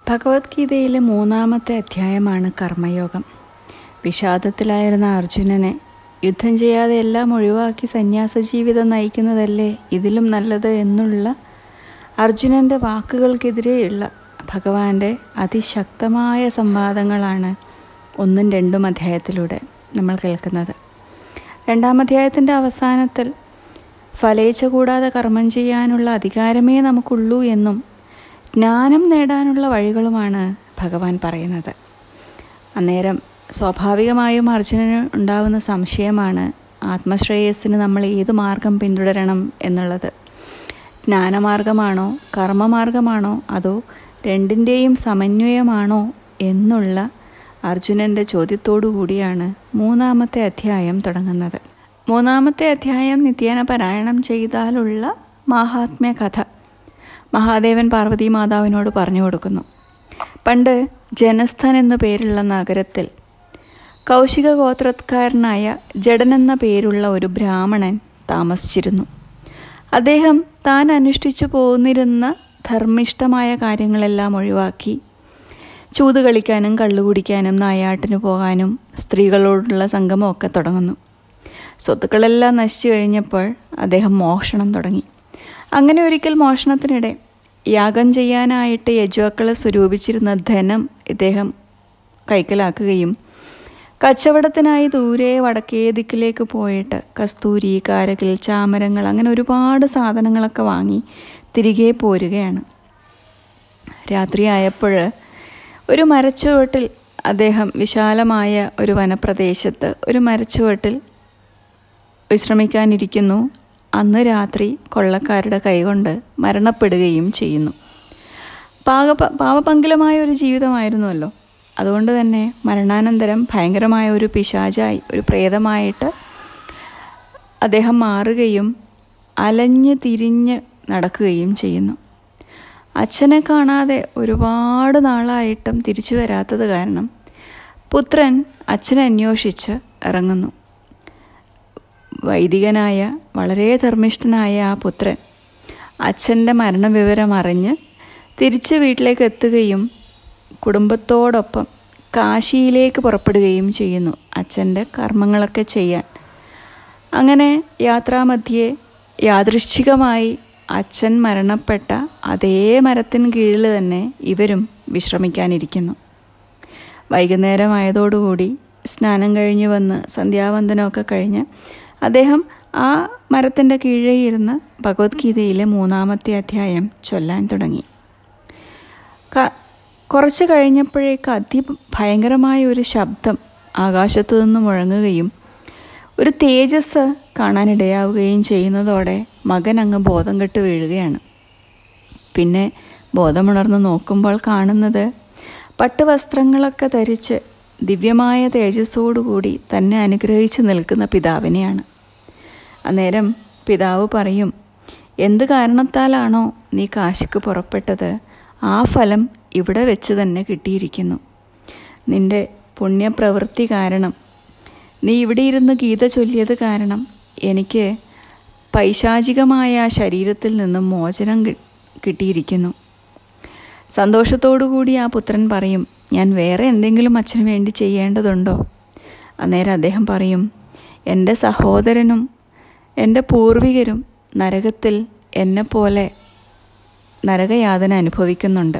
ഭഗവത്ഗീതയിലെ മൂന്നാമത്തെ അധ്യായമാണ് കർമ്മയോഗം വിഷാദത്തിലായിരുന്ന അർജുനനെ യുദ്ധം ചെയ്യാതെ എല്ലാം ഒഴിവാക്കി സന്യാസ ജീവിതം നയിക്കുന്നതല്ലേ ഇതിലും നല്ലത് എന്നുള്ള അർജുനൻ്റെ വാക്കുകൾക്കെതിരെയുള്ള ഭഗവാന്റെ അതിശക്തമായ സംവാദങ്ങളാണ് ഒന്നും രണ്ടും അധ്യായത്തിലൂടെ നമ്മൾ കേൾക്കുന്നത് രണ്ടാം അധ്യായത്തിൻ്റെ അവസാനത്തിൽ ഫലേച്ഛ കൂടാതെ കർമ്മം ചെയ്യാനുള്ള അധികാരമേ നമുക്കുള്ളൂ എന്നും ജ്ഞാനം നേടാനുള്ള വഴികളുമാണ് ഭഗവാൻ പറയുന്നത് അന്നേരം സ്വാഭാവികമായും അർജുനന് ഉണ്ടാവുന്ന സംശയമാണ് ആത്മശ്രേയസ്സിന് നമ്മൾ ഏത് മാർഗം പിന്തുടരണം എന്നുള്ളത് ജ്ഞാനമാർഗമാണോ കർമ്മമാർഗമാണോ അതോ രണ്ടിൻ്റെയും സമന്വയമാണോ എന്നുള്ള അർജുനൻ്റെ ചോദ്യത്തോടു കൂടിയാണ് മൂന്നാമത്തെ അധ്യായം തുടങ്ങുന്നത് മൂന്നാമത്തെ അധ്യായം നിത്യേന പാരായണം ചെയ്താലുള്ള മാഹാത്മ്യ കഥ മഹാദേവൻ പാർവതി മാതാവിനോട് പറഞ്ഞു കൊടുക്കുന്നു പണ്ട് ജനസ്ഥൻ എന്നു പേരുള്ള നഗരത്തിൽ കൗശിക ഗോത്രക്കാരനായ ജഡൻ എന്ന പേരുള്ള ഒരു ബ്രാഹ്മണൻ താമസിച്ചിരുന്നു അദ്ദേഹം താൻ അനുഷ്ഠിച്ചു പോന്നിരുന്ന ധർമ്മിഷ്ഠമായ കാര്യങ്ങളെല്ലാം ഒഴിവാക്കി ചൂത് കളിക്കാനും കള്ളുകുടിക്കാനും നായാട്ടിന് പോകാനും സ്ത്രീകളോടുള്ള സംഗമമൊക്കെ തുടങ്ങുന്നു സ്വത്തുക്കളെല്ലാം നശിച്ചു കഴിഞ്ഞപ്പോൾ അദ്ദേഹം മോഷണം തുടങ്ങി അങ്ങനെ ഒരിക്കൽ മോഷണത്തിനിടെ യാഗം ചെയ്യാനായിട്ട് യജ്വാക്കളെ സ്വരൂപിച്ചിരുന്ന ധനം ഇദ്ദേഹം കൈക്കലാക്കുകയും കച്ചവടത്തിനായി ദൂരെ വടക്കേ ദിക്കിലേക്ക് പോയിട്ട് കസ്തൂരി കാരകിൽ ചാമരങ്ങൾ അങ്ങനെ ഒരുപാട് സാധനങ്ങളൊക്കെ വാങ്ങി തിരികെ പോരുകയാണ് രാത്രിയായപ്പോൾ ഒരു മരച്ചുവട്ടിൽ അദ്ദേഹം വിശാലമായ ഒരു വനപ്രദേശത്ത് ഒരു മരച്ചുവട്ടിൽ വിശ്രമിക്കാനിരിക്കുന്നു അന്ന് രാത്രി കൊള്ളക്കാരുടെ കൈകൊണ്ട് മരണപ്പെടുകയും ചെയ്യുന്നു പാക പാവപങ്കിലമായ ഒരു ജീവിതമായിരുന്നുവല്ലോ അതുകൊണ്ട് തന്നെ മരണാനന്തരം ഭയങ്കരമായ ഒരു പിശാചായി ഒരു പ്രേതമായിട്ട് അദ്ദേഹം മാറുകയും അലഞ്ഞ് തിരിഞ്ഞ് നടക്കുകയും ചെയ്യുന്നു അച്ഛനെ കാണാതെ ഒരുപാട് നാളായിട്ടും തിരിച്ചു വരാത്തത് കാരണം പുത്രൻ അച്ഛനെ അന്വേഷിച്ച് ഇറങ്ങുന്നു വൈദികനായ വളരെ ധർമ്മിഷ്ഠനായ ആ പുത്രൻ അച്ഛൻ്റെ മരണവിവരം അറിഞ്ഞ് തിരിച്ച് വീട്ടിലേക്ക് എത്തുകയും കുടുംബത്തോടൊപ്പം കാശിയിലേക്ക് പുറപ്പെടുകയും ചെയ്യുന്നു അച്ഛൻ്റെ കർമ്മങ്ങളൊക്കെ ചെയ്യാൻ അങ്ങനെ യാത്രാമധ്യേ യാദൃശ്ചികമായി അച്ഛൻ മരണപ്പെട്ട അതേ മരത്തിന് കീഴിൽ തന്നെ ഇവരും വിശ്രമിക്കാനിരിക്കുന്നു വൈകുന്നേരമായതോടുകൂടി സ്നാനം കഴിഞ്ഞ് വന്ന് സന്ധ്യാവന്തനമൊക്കെ കഴിഞ്ഞ് അദ്ദേഹം ആ മരത്തിൻ്റെ കീഴേ ഇരുന്ന് ഭഗവത്ഗീതയിലെ മൂന്നാമത്തെ അധ്യായം ചൊല്ലാൻ തുടങ്ങി കുറച്ച് കഴിഞ്ഞപ്പോഴേക്ക് അതിഭയങ്കരമായ ഒരു ശബ്ദം ആകാശത്തു നിന്ന് മുഴങ്ങുകയും ഒരു തേജസ് കാണാനിടയാവുകയും ചെയ്യുന്നതോടെ മകൻ അങ്ങ് ബോധം കെട്ട് വീഴുകയാണ് പിന്നെ ബോധമുണർന്ന് നോക്കുമ്പോൾ കാണുന്നത് പട്ടുവസ്ത്രങ്ങളൊക്കെ ധരിച്ച് ദിവ്യമായ തേജസ്സോടുകൂടി തന്നെ അനുഗ്രഹിച്ച് നിൽക്കുന്ന പിതാവിനെയാണ് അന്നേരം പിതാവ് പറയും എന്ത് കാരണത്താലാണോ നീ കാശിക്ക് പുറപ്പെട്ടത് ആ ഫലം ഇവിടെ വെച്ച് തന്നെ കിട്ടിയിരിക്കുന്നു നിന്റെ പുണ്യപ്രവൃത്തി കാരണം നീ ഇവിടെ ഇരുന്ന് ഗീത ചൊല്ലിയത് കാരണം എനിക്ക് പൈശാചികമായ ആ ശരീരത്തിൽ നിന്നും മോചനം കിട്ടിയിരിക്കുന്നു സന്തോഷത്തോടുകൂടി ആ പുത്രൻ പറയും ഞാൻ വേറെ എന്തെങ്കിലും അച്ഛന് വേണ്ടി ചെയ്യേണ്ടതുണ്ടോ അന്നേരം അദ്ദേഹം പറയും എൻ്റെ സഹോദരനും എൻ്റെ പൂർവികരും നരകത്തിൽ എന്നെപ്പോലെ നരകയാതന അനുഭവിക്കുന്നുണ്ട്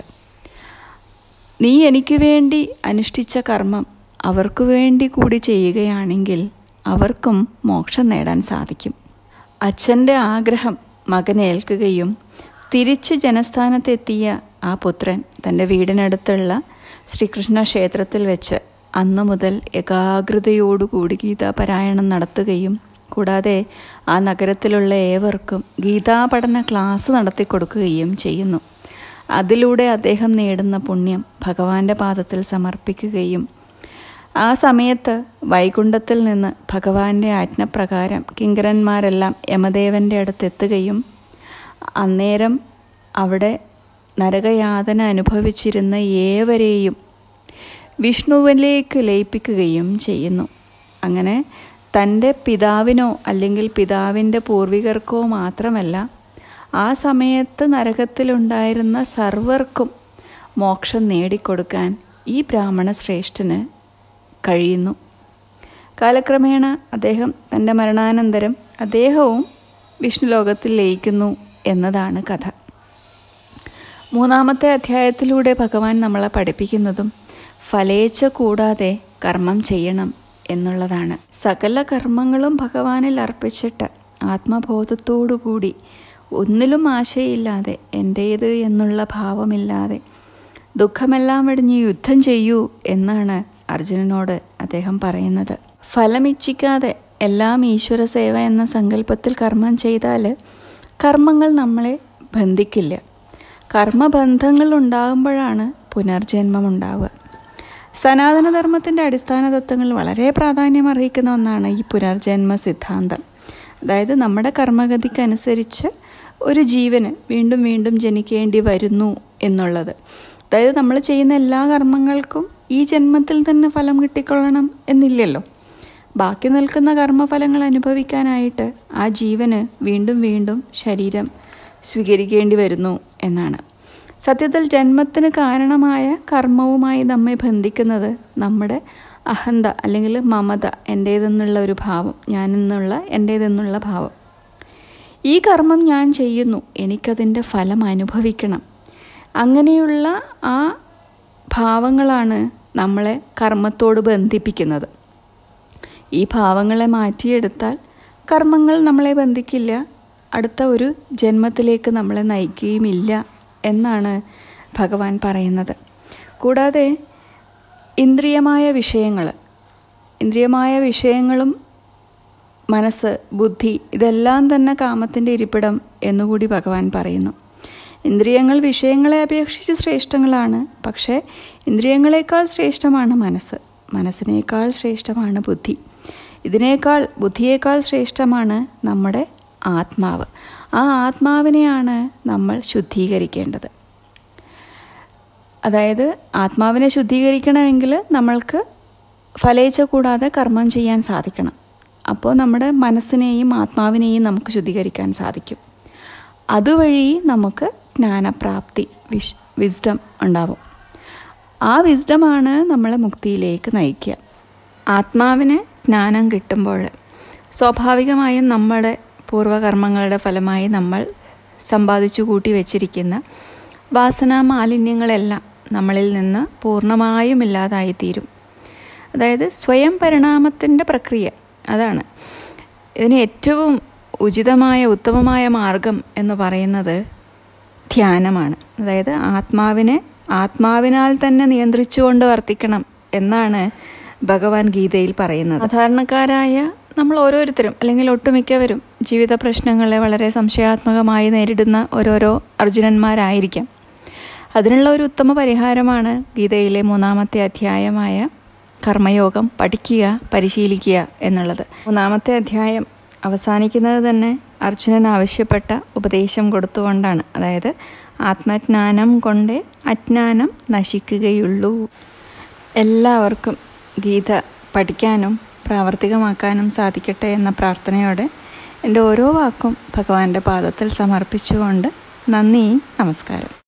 നീ എനിക്ക് വേണ്ടി അനുഷ്ഠിച്ച കർമ്മം അവർക്ക് വേണ്ടി കൂടി ചെയ്യുകയാണെങ്കിൽ അവർക്കും മോക്ഷം നേടാൻ സാധിക്കും അച്ഛൻ്റെ ആഗ്രഹം മകനേൽക്കുകയും തിരിച്ച് ജനസ്ഥാനത്തെത്തിയ ആ പുത്രൻ തൻ്റെ വീടിനടുത്തുള്ള ശ്രീകൃഷ്ണ ക്ഷേത്രത്തിൽ വെച്ച് അന്നു മുതൽ ഏകാഗ്രതയോടുകൂടി ഗീതാപാരായണം നടത്തുകയും കൂടാതെ ആ നഗരത്തിലുള്ള ഏവർക്കും ഗീതാപഠന ക്ലാസ് നടത്തി കൊടുക്കുകയും ചെയ്യുന്നു അതിലൂടെ അദ്ദേഹം നേടുന്ന പുണ്യം ഭഗവാന്റെ പാദത്തിൽ സമർപ്പിക്കുകയും ആ സമയത്ത് വൈകുണ്ഠത്തിൽ നിന്ന് ഭഗവാന്റെ ആജ്ഞപ്രകാരം കിങ്കരന്മാരെല്ലാം യമദേവൻ്റെ അടുത്തെത്തുകയും അന്നേരം അവിടെ നരകയാതന അനുഭവിച്ചിരുന്ന ഏവരെയും വിഷ്ണുവിലേക്ക് ലയിപ്പിക്കുകയും ചെയ്യുന്നു അങ്ങനെ തൻ്റെ പിതാവിനോ അല്ലെങ്കിൽ പിതാവിൻ്റെ പൂർവികർക്കോ മാത്രമല്ല ആ സമയത്ത് നരകത്തിലുണ്ടായിരുന്ന സർവർക്കും മോക്ഷം നേടിക്കൊടുക്കാൻ ഈ ബ്രാഹ്മണ ശ്രേഷ്ഠന് കഴിയുന്നു കാലക്രമേണ അദ്ദേഹം തൻ്റെ മരണാനന്തരം അദ്ദേഹവും വിഷ്ണുലോകത്തിൽ ലയിക്കുന്നു എന്നതാണ് കഥ മൂന്നാമത്തെ അധ്യായത്തിലൂടെ ഭഗവാൻ നമ്മളെ പഠിപ്പിക്കുന്നതും ഫലേച്ഛ കൂടാതെ കർമ്മം ചെയ്യണം എന്നുള്ളതാണ് സകല കർമ്മങ്ങളും ഭഗവാനിൽ അർപ്പിച്ചിട്ട് ആത്മബോധത്തോടുകൂടി ഒന്നിലും ആശയില്ലാതെ എൻ്റേത് എന്നുള്ള ഭാവമില്ലാതെ ദുഃഖമെല്ലാം വെടിഞ്ഞ് യുദ്ധം ചെയ്യൂ എന്നാണ് അർജുനനോട് അദ്ദേഹം പറയുന്നത് ഫലമിച്ഛിക്കാതെ എല്ലാം ഈശ്വര സേവ എന്ന സങ്കല്പത്തിൽ കർമ്മം ചെയ്താൽ കർമ്മങ്ങൾ നമ്മളെ ബന്ധിക്കില്ല കർമ്മബന്ധങ്ങൾ ഉണ്ടാകുമ്പോഴാണ് പുനർജന്മം ഉണ്ടാവുക സനാതനധർമ്മത്തിൻ്റെ അടിസ്ഥാന തത്വങ്ങൾ വളരെ പ്രാധാന്യം അർഹിക്കുന്ന ഒന്നാണ് ഈ പുനർജന്മ സിദ്ധാന്തം അതായത് നമ്മുടെ കർമ്മഗതിക്കനുസരിച്ച് ഒരു ജീവന് വീണ്ടും വീണ്ടും ജനിക്കേണ്ടി വരുന്നു എന്നുള്ളത് അതായത് നമ്മൾ ചെയ്യുന്ന എല്ലാ കർമ്മങ്ങൾക്കും ഈ ജന്മത്തിൽ തന്നെ ഫലം കിട്ടിക്കൊള്ളണം എന്നില്ലല്ലോ ബാക്കി നിൽക്കുന്ന കർമ്മഫലങ്ങൾ അനുഭവിക്കാനായിട്ട് ആ ജീവന് വീണ്ടും വീണ്ടും ശരീരം സ്വീകരിക്കേണ്ടി വരുന്നു എന്നാണ് സത്യത്തിൽ ജന്മത്തിന് കാരണമായ കർമ്മവുമായി നമ്മെ ബന്ധിക്കുന്നത് നമ്മുടെ അഹന്ത അല്ലെങ്കിൽ മമത എൻ്റേതെന്നുള്ള ഒരു ഭാവം ഞാനെന്നുള്ള എൻ്റേതെന്നുള്ള ഭാവം ഈ കർമ്മം ഞാൻ ചെയ്യുന്നു എനിക്കതിൻ്റെ ഫലം അനുഭവിക്കണം അങ്ങനെയുള്ള ആ ഭാവങ്ങളാണ് നമ്മളെ കർമ്മത്തോട് ബന്ധിപ്പിക്കുന്നത് ഈ ഭാവങ്ങളെ മാറ്റിയെടുത്താൽ കർമ്മങ്ങൾ നമ്മളെ ബന്ധിക്കില്ല അടുത്ത ഒരു ജന്മത്തിലേക്ക് നമ്മളെ നയിക്കുകയുമില്ല എന്നാണ് ഭഗവാൻ പറയുന്നത് കൂടാതെ ഇന്ദ്രിയമായ വിഷയങ്ങൾ ഇന്ദ്രിയമായ വിഷയങ്ങളും മനസ്സ് ബുദ്ധി ഇതെല്ലാം തന്നെ കാമത്തിൻ്റെ ഇരിപ്പിടം എന്നുകൂടി ഭഗവാൻ പറയുന്നു ഇന്ദ്രിയങ്ങൾ വിഷയങ്ങളെ അപേക്ഷിച്ച് ശ്രേഷ്ഠങ്ങളാണ് പക്ഷേ ഇന്ദ്രിയങ്ങളെക്കാൾ ശ്രേഷ്ഠമാണ് മനസ്സ് മനസ്സിനേക്കാൾ ശ്രേഷ്ഠമാണ് ബുദ്ധി ഇതിനേക്കാൾ ബുദ്ധിയേക്കാൾ ശ്രേഷ്ഠമാണ് നമ്മുടെ ആത്മാവ് ആ ആത്മാവിനെയാണ് നമ്മൾ ശുദ്ധീകരിക്കേണ്ടത് അതായത് ആത്മാവിനെ ശുദ്ധീകരിക്കണമെങ്കിൽ നമ്മൾക്ക് ഫലേച്ച കൂടാതെ കർമ്മം ചെയ്യാൻ സാധിക്കണം അപ്പോൾ നമ്മുടെ മനസ്സിനെയും ആത്മാവിനെയും നമുക്ക് ശുദ്ധീകരിക്കാൻ സാധിക്കും അതുവഴി നമുക്ക് ജ്ഞാനപ്രാപ്തി വിഷ് വിസ്ഡം ഉണ്ടാവും ആ വിസ്ഡമാണ് നമ്മളെ മുക്തിയിലേക്ക് നയിക്കുക ആത്മാവിന് ജ്ഞാനം കിട്ടുമ്പോൾ സ്വാഭാവികമായും നമ്മുടെ പൂർവ്വകർമ്മങ്ങളുടെ ഫലമായി നമ്മൾ സമ്പാദിച്ചു കൂട്ടി വച്ചിരിക്കുന്ന വാസനാ മാലിന്യങ്ങളെല്ലാം നമ്മളിൽ നിന്ന് പൂർണ്ണമായും ഇല്ലാതായിത്തീരും അതായത് സ്വയം പരിണാമത്തിൻ്റെ പ്രക്രിയ അതാണ് ഇതിന് ഏറ്റവും ഉചിതമായ ഉത്തമമായ മാർഗം എന്ന് പറയുന്നത് ധ്യാനമാണ് അതായത് ആത്മാവിനെ ആത്മാവിനാൽ തന്നെ നിയന്ത്രിച്ചുകൊണ്ട് വർത്തിക്കണം എന്നാണ് ഭഗവാൻ ഗീതയിൽ പറയുന്നത് സാധാരണക്കാരായ നമ്മൾ ഓരോരുത്തരും അല്ലെങ്കിൽ ഒട്ടുമിക്കവരും ജീവിത പ്രശ്നങ്ങളെ വളരെ സംശയാത്മകമായി നേരിടുന്ന ഓരോരോ അർജുനന്മാരായിരിക്കാം അതിനുള്ള ഒരു ഉത്തമ പരിഹാരമാണ് ഗീതയിലെ മൂന്നാമത്തെ അധ്യായമായ കർമ്മയോഗം പഠിക്കുക പരിശീലിക്കുക എന്നുള്ളത് മൂന്നാമത്തെ അധ്യായം അവസാനിക്കുന്നത് തന്നെ അർജുനൻ ആവശ്യപ്പെട്ട ഉപദേശം കൊടുത്തുകൊണ്ടാണ് അതായത് ആത്മജ്ഞാനം കൊണ്ടേ അജ്ഞാനം നശിക്കുകയുള്ളൂ എല്ലാവർക്കും ഗീത പഠിക്കാനും പ്രാവർത്തികമാക്കാനും സാധിക്കട്ടെ എന്ന പ്രാർത്ഥനയോടെ എൻ്റെ ഓരോ വാക്കും ഭഗവാന്റെ പാദത്തിൽ സമർപ്പിച്ചുകൊണ്ട് നന്ദി നമസ്കാരം